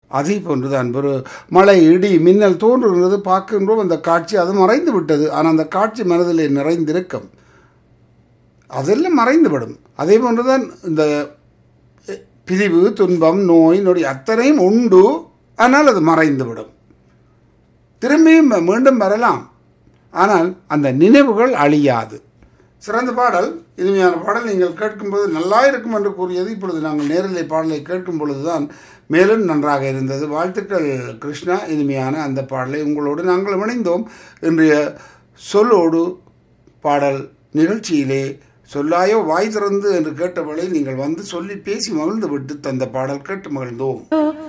அதே போன்றுதான் ஒரு மழை இடி மின்னல் தோன்றுகிறது பார்க்கின்றோம் அந்த காட்சி அது மறைந்து விட்டது ஆனால் அந்த காட்சி மனதிலே நிறைந்திருக்கும் அதெல்லாம் மறைந்துவிடும் அதே போன்றுதான் இந்த பிரிவு துன்பம் நோய் நொடி அத்தனையும் உண்டு ஆனால் அது மறைந்துவிடும் திரும்பியும் மீண்டும் வரலாம் ஆனால் அந்த நினைவுகள் அழியாது சிறந்த பாடல் இனிமையான பாடல் நீங்கள் கேட்கும்போது நல்லா இருக்கும் என்று கூறியது இப்பொழுது நாங்கள் நேரிலே பாடலை கேட்கும் பொழுதுதான் மேலும் நன்றாக இருந்தது வாழ்த்துக்கள் கிருஷ்ணா இனிமையான அந்த பாடலை உங்களோடு நாங்கள் இணைந்தோம் இன்றைய சொல்லோடு பாடல் நிகழ்ச்சியிலே சொல்லாயோ வாய் திறந்து என்று கேட்டவளை நீங்கள் வந்து சொல்லி பேசி மகிழ்ந்து விட்டு தந்த பாடல் கேட்டு மகிழ்ந்தோம்